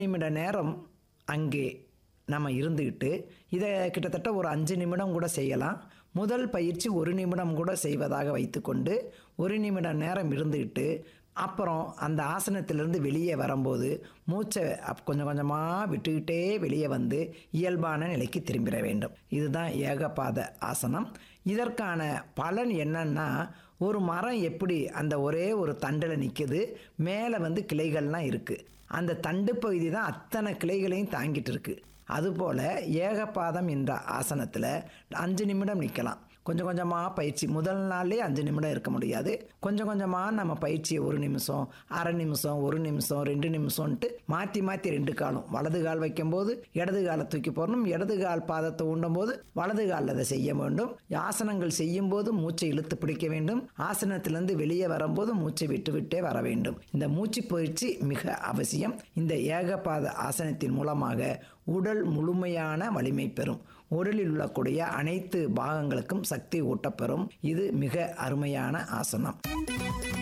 நிமிட நேரம் அங்கே நம்ம இருந்துக்கிட்டு இதை கிட்டத்தட்ட ஒரு அஞ்சு நிமிடம் கூட செய்யலாம் முதல் பயிற்சி ஒரு நிமிடம் கூட செய்வதாக வைத்துக்கொண்டு ஒரு நிமிடம் நேரம் இருந்துக்கிட்டு அப்புறம் அந்த ஆசனத்திலிருந்து வெளியே வரும்போது மூச்சை அப் கொஞ்சம் கொஞ்சமாக விட்டுக்கிட்டே வெளியே வந்து இயல்பான நிலைக்கு திரும்பிட வேண்டும் இதுதான் ஏகபாத ஆசனம் இதற்கான பலன் என்னன்னா ஒரு மரம் எப்படி அந்த ஒரே ஒரு தண்டில் நிற்குது மேலே வந்து கிளைகள்லாம் இருக்குது அந்த தண்டு பகுதி தான் அத்தனை கிளைகளையும் தாங்கிட்டு இருக்கு அதுபோல் ஏகபாதம் என்ற ஆசனத்தில் அஞ்சு நிமிடம் நிற்கலாம் கொஞ்சம் கொஞ்சமாக பயிற்சி முதல் நாள்லே அஞ்சு நிமிடம் இருக்க முடியாது கொஞ்சம் கொஞ்சமாக நம்ம பயிற்சியை ஒரு நிமிஷம் அரை நிமிஷம் ஒரு நிமிஷம் ரெண்டு நிமிஷம்ன்ட்டு மாற்றி மாற்றி ரெண்டு காலம் வலது கால் வைக்கும்போது இடது காலை தூக்கி போடணும் இடது கால் பாதத்தை ஊண்டும் போது வலது காலில் அதை செய்ய வேண்டும் ஆசனங்கள் செய்யும் போது மூச்சை இழுத்து பிடிக்க வேண்டும் ஆசனத்திலிருந்து வெளியே வரும்போது மூச்சை விட்டு விட்டே வர வேண்டும் இந்த மூச்சு பயிற்சி மிக அவசியம் இந்த ஏகபாத ஆசனத்தின் மூலமாக உடல் முழுமையான வலிமை பெறும் உடலில் உள்ளக்கூடிய அனைத்து பாகங்களுக்கும் சக்தி ஊட்டப்பெறும் இது மிக அருமையான ஆசனம்